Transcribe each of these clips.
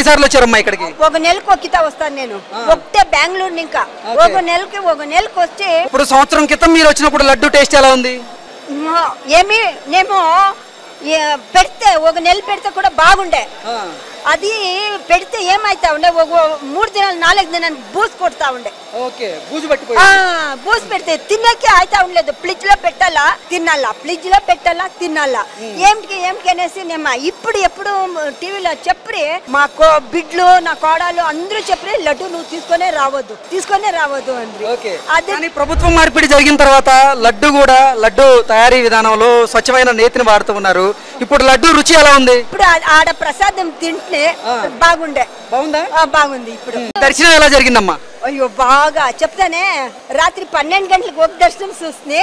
ఎన్నిసార్లు వచ్చారమ్మా ఇక్కడికి ఒక నెలకు ఒక్కితా వస్తాను నేను ఒకటే బెంగళూరు ఇంకా ఒక నెలకి ఒక నెలకు వచ్చి ఇప్పుడు సంవత్సరం క్రితం మీరు వచ్చినప్పుడు లడ్డు టేస్ట్ ఎలా ఉంది మ- ఏమి నేను ఏ- పెడితే ఒక నెల పెడితే కూడా బాగుండే అది పెడితే ఏమైతా ఉండే ఒక మూడు దినాలు నాలుగు దినాలు బూస్ కొడతా ఉండే ఓకే బూజు పట్టిపోయి ఆ, బూస్ పెడితే తినకే అయితే ఉండలేదు ఫ్రిడ్జ్ లో పెట్టాలా తినాలా ఫ్రిడ్జ్ లో పెట్టాలా తినాలా ఏమిటి ఏమిటి అనేసి నేను ఇప్పుడు ఎప్పుడు టీవీలో చెప్పి మా కో బిడ్లు నా కోడలు అందరూ చెప్పి లడ్డు నువ్వు తీసుకొనే రావద్దు తీసుకొనే రావద్దు అంది ఓకే అదే కానీ ప్రభుత్వం మార్పిడి జరిగిన తర్వాత లడ్డు కూడా లడ్డు తయారీ విధానంలో స్వచ్ఛమైన నేతిని వాడుతూ ఉన్నారు ఇప్పుడు లడ్డు రుచి ఎలా ఉంది ఇప్పుడు ఆ- ఆడ ప్రసాదం తింటే బాగుండే బాగుందా ఆ, బాగుంది ఇప్పుడు దర్శనం ఎలా జరిగిందమ్మా అయ్యో బాగా చెప్తానే రాత్రి పన్నెండు గంటలకు ఒక దర్శనం చూస్తుంది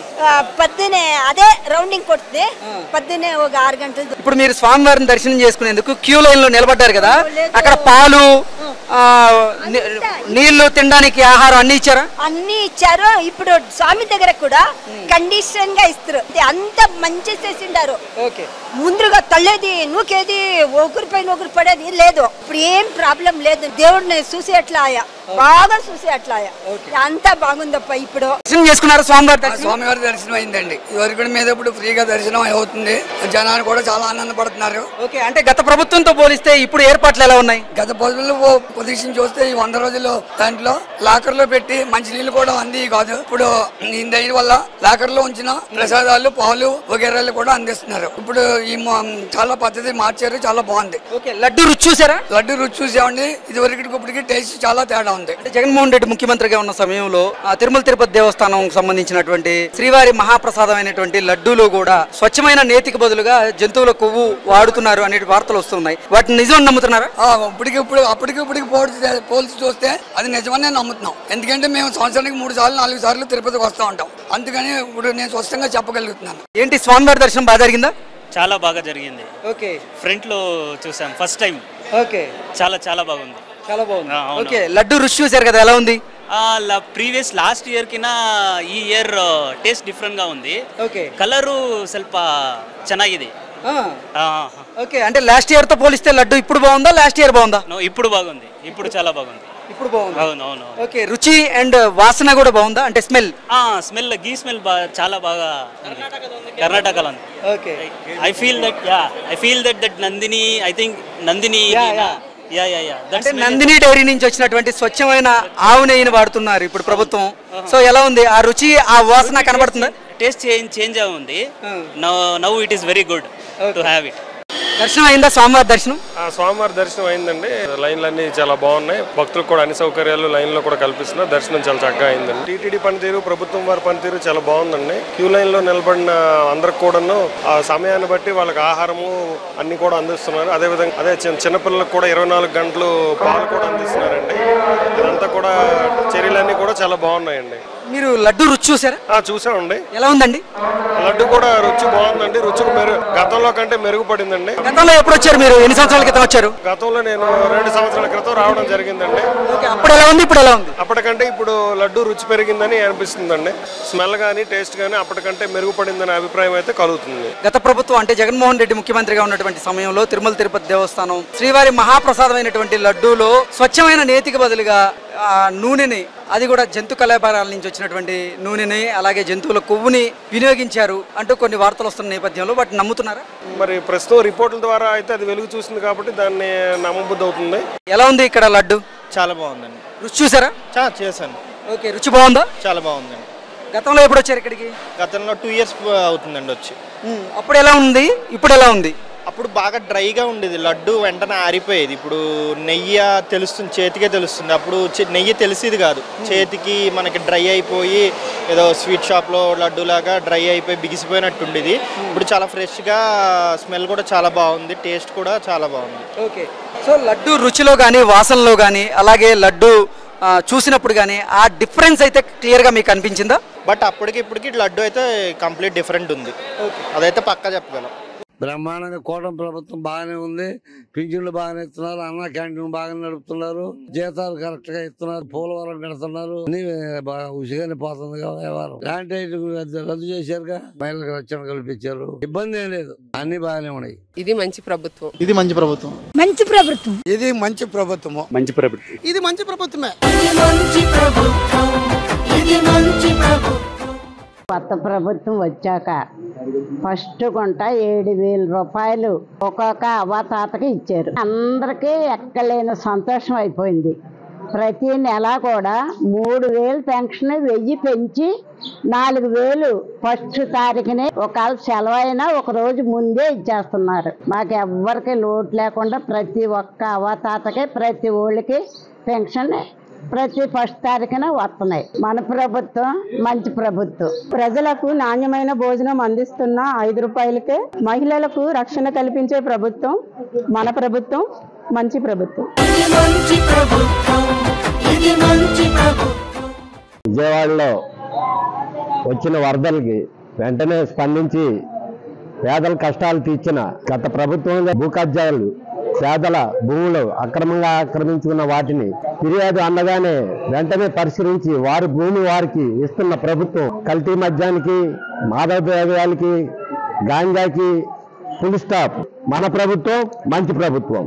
పొద్దునే అదే రౌండింగ్ కొడుతుంది పొద్దునే ఒక ఆరు గంటలు ఇప్పుడు మీరు స్వామివారిని దర్శనం చేసుకునేందుకు క్యూ లైన్ లో నిలబడ్డారు కదా అక్కడ పాలు ఆ, ని- నీళ్లు తినడానికి ఆహారం అన్ని ఇచ్చారా అన్ని ఇచ్చారు ఇప్పుడు స్వామి దగ్గర కూడా కండిషన్ గా ఇస్తారు అంత మంచి చేసిండారు ఓకే ముందుగా తల్లేది నూకేది ఒకరి పైన ఒకరు పడేది లేదు ఇప్పుడు ఏం ప్రాబ్లం లేదు దేవుడిని చూసి అట్లా ఆయా బాగా చూసి అట్లా ఆయా అంతా బాగుందప్ప ఇప్పుడు దర్శనం చేసుకున్నారు స్వామివారి దర్శనం స్వామివారి దర్శనం అయిందండి ఇదివరకు మీద ఇప్పుడు ఫ్రీగా దర్శనం అవుతుంది జనాలు కూడా చాలా ఆనందపడుతున్నారు ఓకే అంటే గత ప్రభుత్వంతో పోలిస్తే ఇప్పుడు ఏర్పాట్లు ఎలా ఉన్నాయి గత పొద్దులు పొజిషన్ చూస్తే ఈ వంద రోజుల్లో దాంట్లో లాకర్ లో పెట్టి మంచినీళ్ళు కూడా అంది కాదు ఇప్పుడు ఈ దయ వల్ల లాకర్ లో ఉంచిన ప్రసాదాలు పాలు వగేరాలు కూడా అందిస్తున్నారు ఇప్పుడు ఈ మొ- చాలా పద్ధతి మార్చారు చాలా బాగుంది ఓకే లడ్డు రుచి చూసారా లడ్డు రుచి చూసామండి ఇది వరకు ఇప్పటికి టేస్ట్ చాలా తేడా ఉంది అంటే జగన్మోహన్ రెడ్డి ముఖ్యమంత్రిగా ఉన్న సమయంలో ఆ తిరుమల తిరుపతి దేవస్థానం సంబంధించినటువంటి శ్రీవారి మహాప్రసాదమైనటువంటి లడ్డూలో కూడా స్వచ్ఛమైన నేతికి బదులుగా జంతువుల కొవ్వు వాడుతున్నారు అనే వార్తలు వస్తున్నాయి వాటిని నిజం నమ్ముతున్నారా ఆ, ఇప్పటికి ఇప్పుడు అప్పటికి ఇప్పటికి పోల్చి పోల్చి చూస్తే అది నిజమని నేను నమ్ముతున్నాం ఎందుకంటే మేము సంవత్సరానికి మూడు సార్లు నాలుగు సార్లు తిరుపతికి వస్తూ ఉంటాం అందుకని ఇప్పుడు నేను స్పష్టంగా చెప్పగలుగుతున్నాను ఏంటి స్వామివారి దర్శనం బాగా జరిగిందా చాలా బాగా జరిగింది ఓకే ఫ్రంట్ లో చూసాం ఫస్ట్ టైం ఓకే చాలా చాలా బాగుంది చాలా బాగుంది ఆ, అవును. ఓకే లడ్డు రుచి చూసారు కదా ఎలా ఉంది ప్రీవియస్ లాస్ట్ ఇయర్ ಕಿನ ಈ ಇಯರ್ ಟೇಸ್ಟ್ ಡಿಫ್ರೆಂಟ್ గా ఉంది ఓకే కలరు ಸ್ವಲ್ಪ ಚೆನ್ನಾಗಿದೆ ఆ, ఓకే అంటే లాస్ట్ ఇయర్ తో పోలిస్తే లడ్డు ఇప్పుడు బాగుందా లాస్ట్ ఇయర్ బాగుందా నో, ఇప్పుడు బాగుంది ఇప్పుడు చాలా బాగుంది ఇప్పుడు బాగుంది అవును అవును ఓకే రుచి అండ్ వాసన కూడా బాగుందా అంటే స్మెల్ ఆ స్మెల్ గీ స్మెల్ చాలా బాగా ఉంది. కర్ణాటకలో ఉంది okay I feel that yeah I feel that that Nandini I think Nandini Yeah, yeah. Yeah yeah yeah అంటే నందిని డైరీ నుంచి వచ్చినటువంటి స్వచ్ఛమైన ఆవు నెయ్యిని వాడుతున్నారు ఇప్పుడు ప్రభుత్వం సో ఎలా ఉంది ఆ రుచి ఆ వాసన కనబడుతుందా టేస్ట్ చేంజ్ చేంజ్ ఉంది now now it is very good to have it దర్శనం అయిందా స్వామివారి దర్శనం ఆ స్వామివారి దర్శనం అయిందండి లైన్లు అన్ని చాలా బాగున్నాయి భక్తులకు కూడా అన్ని సౌకర్యాలు లైన్లో కూడా కల్పిస్తున్నారు దర్శనం చాలా చక్కగా అయిందండి టీటీడీ పనితీరు ప్రభుత్వం వారి పనితీరు చాలా బాగుందండి క్యూ లైన్లో నిలబడిన అందరికి కూడాను ఆ సమయాన్ని బట్టి వాళ్ళకి ఆహారము అన్ని కూడా అందిస్తున్నారు అదేవిధంగా అదే చిన్న చిన్నపిల్లలకు కూడా ఇరవై నాలుగు గంటలు పాలు కూడా అందిస్తున్నారండి ఇదంతా కూడా చర్యలన్నీ కూడా చాలా బాగున్నాయండి మీరు లడ్డు రుచి చూసారా ఆ చూసామండి ఎలా ఉందండి లడ్డు కూడా రుచి బాగుందండి రుచి మెరుగు గతంలో కంటే మెరుగుపడిందండి గతంలో ఎప్పుడు వచ్చారు మీరు ఎన్ని సంవత్సరాల క్రితం వచ్చారు గతంలో నేను రెండు సంవత్సరాల క్రితం రావడం జరిగిందండి ఓకే అప్పుడు ఎలా ఉంది ఇప్పుడు ఎలా ఉంది అప్పటికంటే ఇప్పుడు లడ్డు రుచి పెరిగిందని అనిపిస్తుందండి స్మెల్ కానీ టేస్ట్ కానీ అప్పటికంటే మెరుగుపడిందనే అభిప్రాయం అయితే కలుగుతుంది గత ప్రభుత్వం అంటే జగన్మోహన్ రెడ్డి ముఖ్యమంత్రిగా ఉన్నటువంటి సమయంలో తిరుమల తిరుపతి దేవస్థానం శ్రీవారి మహాప్రసాదమైనటువంటి లడ్డూలో స్వచ్ఛమైన నేతికి బదులుగా ఆ, నూనెని అది కూడా జంతు కళాపారాల నుంచి వచ్చినటువంటి నూనెని అలాగే జంతువుల కొవ్వుని వినియోగించారు అంటూ కొన్ని వార్తలు వస్తున్న నేపథ్యంలో వాటిని నమ్ముతున్నారా మరి ప్రస్తుతం రిపోర్టుల ద్వారా అయితే అది వెలుగు చూసింది కాబట్టి దాన్ని నమ్మబుద్ధి అవుతుంది ఎలా ఉంది ఇక్కడ లడ్డు చాలా బాగుందండి రుచి చూసారా చా చేశాను ఓకే రుచి బాగుందా చాలా బాగుందండి గతంలో ఎప్పుడు వచ్చారు ఇక్కడికి గతంలో టూ ఇయర్స్ అవుతుందండి వచ్చి ఉమ్, అప్పుడు ఎలా ఉంది ఇప్పుడు ఎలా ఉంది అప్పుడు బాగా డ్రైగా ఉండేది లడ్డు వెంటనే ఆరిపోయేది ఇప్పుడు నెయ్యి తెలుస్తుంది చేతికే తెలుస్తుంది అప్పుడు చె- నెయ్యి తెలిసేది కాదు చేతికి మనకి డ్రై అయిపోయి ఏదో స్వీట్ షాప్లో లడ్డు లాగా డ్రై అయిపోయి బిగిసిపోయినట్టు ఉండేది ఇప్పుడు చాలా ఫ్రెష్గా స్మెల్ కూడా చాలా బాగుంది టేస్ట్ కూడా చాలా బాగుంది ఓకే సో లడ్డు రుచిలో కానీ వాసనలో కానీ అలాగే లడ్డు ఆ, చూసినప్పుడు కానీ ఆ డిఫరెన్స్ అయితే క్లియర్గా మీకు అనిపించిందా బట్ అప్పటికి ఇప్పటికి లడ్డు అయితే కంప్లీట్ డిఫరెంట్ ఉంది అదైతే పక్కా చెప్పగలం బ్రహ్మాండంగా కూటమి ప్రభుత్వం బాగానే ఉంది పింఛన్లు బాగానే ఇస్తున్నారు అన్న క్యాంటీన్ బాగానే నడుపుతున్నారు జీతాలు కరెక్ట్ గా ఇస్తున్నారు పోలవరం కడుతున్నారు అన్ని బాగా ఉసిగానే పోతుంది కదా వ్యవహారం ల్యాండ్ టైటిల్ రద్దు- రద్దు చేశారుగా మహిళలకు రక్షణ కల్పించారు ఇబ్బంది ఏం లేదు అన్ని బాగానే ఉన్నాయి ఇది మంచి ప్రభుత్వం ఇది మంచి ప్రభుత్వం మంచి ప్రభుత్వం ఇది మంచి ప్రభుత్వము మంచి ప్రభుత్వం ఇది మంచి ప్రభుత్వమే కొత్త ప్రభుత్వం వచ్చాక ఫస్ట్ కొంట ఏడు వేల రూపాయలు ఒక్కొక్క అవ్వాతాతకి ఇచ్చారు అందరికీ ఎక్కలేని సంతోషం అయిపోయింది ప్రతి నెల కూడా మూడు వేలు పెన్షన్ వెయ్యి పెంచి నాలుగు వేలు ఫస్ట్ తారీఖునే ఒకవేళ సెలవు అయినా ఒక రోజు ముందే ఇచ్చేస్తున్నారు మాకు ఎవ్వరికి లోటు లేకుండా ప్రతి ఒక్క అవ్వాతాతకి ప్రతి ఊళ్ళకి పెన్షన్ ప్రతి ఫస్ట్ తారీఖున వస్తున్నాయి మన ప్రభుత్వం మంచి ప్రభుత్వం ప్రజలకు నాణ్యమైన భోజనం అందిస్తున్న ఐదు రూపాయలకే మహిళలకు రక్షణ కల్పించే ప్రభుత్వం మన ప్రభుత్వం మంచి ప్రభుత్వం విజయవాడలో వచ్చిన వరదలకి వెంటనే స్పందించి పేదల కష్టాలు తీర్చిన గత ప్రభుత్వం భూ కబ్జాలు పేదల భూములు అక్రమంగా ఆక్రమించుకున్న వాటిని ఫిర్యాదు అందగానే వెంటనే పరిశీలించి వారి భూమి వారికి ఇస్తున్న ప్రభుత్వం కల్తీ మద్యానికి మాదక ద్రవ్యాలకి గాంజాకి ఫుల్ స్టాప్ మన ప్రభుత్వం మంచి ప్రభుత్వం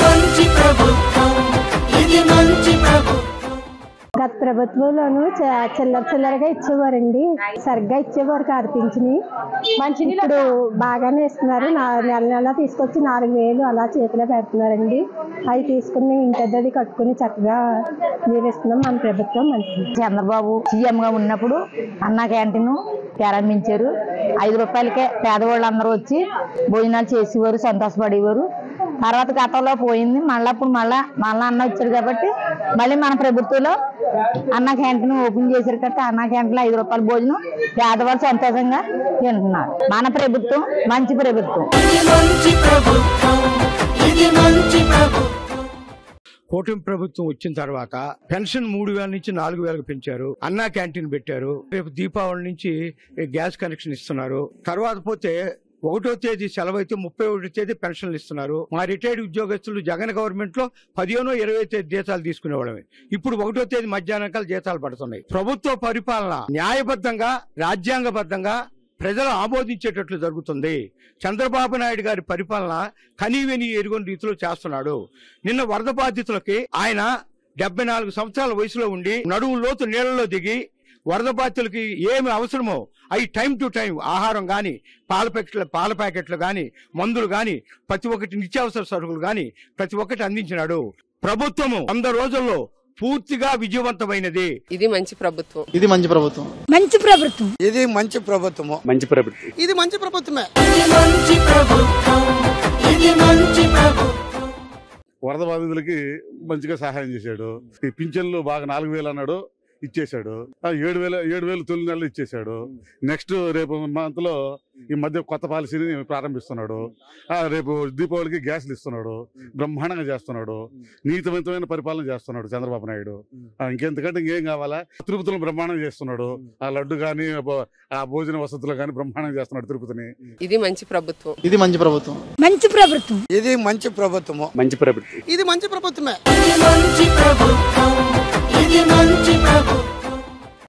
గత ప్రభుత్వంలోను చ- చిల్లర చిల్లరగా ఇచ్చేవారండి సరిగ్గా ఇచ్చేవారు కాదు పింఛని ఇప్పుడు బాగానే ఇస్తున్నారు నా- నెల నెల తీసుకొచ్చి నాలుగు వేలు అలా చేతిలో పెడుతున్నారండి అవి తీసుకుని మేము ఇంటద్దది కట్టుకుని చక్కగా జీవిస్తున్నాం మన ప్రభుత్వం మంచిది చంద్రబాబు సీఎం గా ఉన్నప్పుడు అన్న క్యాంటీన్ ప్రారంభించారు ఐదు రూపాయలకే పేదవాళ్ళందరూ వచ్చి భోజనాలు చేసేవారు సంతోషపడేవారు తర్వాత గతంలో పోయింది మళ్ళీ అప్పుడు మళ్ళా మళ్ళా అన్న వచ్చారు కాబట్టి మళ్ళీ మన ప్రభుత్వంలో అన్న క్యాంటీన్ ఓపెన్ చేశారు కాబట్టి అన్న క్యాంటీన్ ఐదు రూపాయల భోజనం పేదవాళ్ళు సంతోషంగా తింటున్నారు మన ప్రభుత్వం మంచి ప్రభుత్వం కూటమి ప్రభుత్వం వచ్చిన తర్వాత పెన్షన్ మూడు వేల నుంచి నాలుగు వేలకు పెంచారు అన్నా క్యాంటీన్ పెట్టారు రేపు దీపావళి నుంచి గ్యాస్ కనెక్షన్ ఇస్తున్నారు తర్వాత పోతే ఒకటో తేదీ సెలవు అయితే ముప్పై ఒకటో తేదీ పెన్షన్లు ఇస్తున్నారు మా రిటైర్డ్ ఉద్యోగస్తులు జగన్ గవర్నమెంట్ లో పదిహేనో ఇరవై తేదీ జీతాలు తీసుకునేవాళ్ళమే ఇప్పుడు ఒకటో తేదీ మధ్యాహ్నం జీతాలు పడుతున్నాయి ప్రభుత్వ పరిపాలన న్యాయబద్ధంగా రాజ్యాంగబద్ధంగా ప్రజలు ఆమోదించేటట్లు జరుగుతుంది చంద్రబాబు నాయుడు గారి పరిపాలన కనీవిని ఎరుగని రీతిలో చేస్తున్నాడు నిన్న వరద బాధితులకి ఆయన డెబ్బై నాలుగు సంవత్సరాల వయసులో ఉండి నడుము లోతు నీళ్లలో దిగి వరద బాధితులకి ఏమి అవసరమో అవి టైం టు టైం ఆహారం కానీ పాల ప్యాకెట్లు పాల ప్యాకెట్లు కానీ మందులు కానీ ప్రతి ఒక్కటి నిత్యావసర సరుకులు కానీ ప్రతి ఒక్కటి అందించినాడు ప్రభుత్వము వంద రోజుల్లో పూర్తిగా విజయవంతమైనది ఇది మంచి ప్రభుత్వం ఇది మంచి ప్రభుత్వం మంచి ప్రభుత్వం ఇది మంచి ప్రభుత్వము మంచి ప్రభుత్వం ఇది మంచి ప్రభుత్వమే వరద బాధితులకి మంచిగా సహాయం చేశాడు ఈ పింఛన్లు బాగా నాలుగు వేలు అన్నాడు ఇచ్చేశాడు ఆ ఏడు వేల ఏడు వేలు తొలి నెలలు ఇచ్చేశాడు నెక్స్ట్ రేపు మంత్ లో ఈ మధ్య కొత్త పాలసీని ప్రారంభిస్తున్నాడు ఆ రేపు దీపావళికి గ్యాస్లు ఇస్తున్నాడు బ్రహ్మాండంగా చేస్తున్నాడు నీతివంతమైన పరిపాలన చేస్తున్నాడు చంద్రబాబు నాయుడు ఆ, ఇంకెంతకంటే ఇంకేం కావాలా తిరుపతిలో బ్రహ్మాండంగా చేస్తున్నాడు ఆ లడ్డు కానీ ఆ భోజన వసతులు కానీ బ్రహ్మాండంగా చేస్తున్నాడు తిరుపతిని ఇది మంచి ప్రభుత్వం ఇది మంచి ప్రభుత్వం మంచి ప్రభుత్వం ఇది మంచి ప్రభుత్వము మంచి ప్రభుత్వం ఇది మంచి ప్రభుత్వమే మంచి ప్రభుత్వం ఇది మంచి ప్రభుత్వం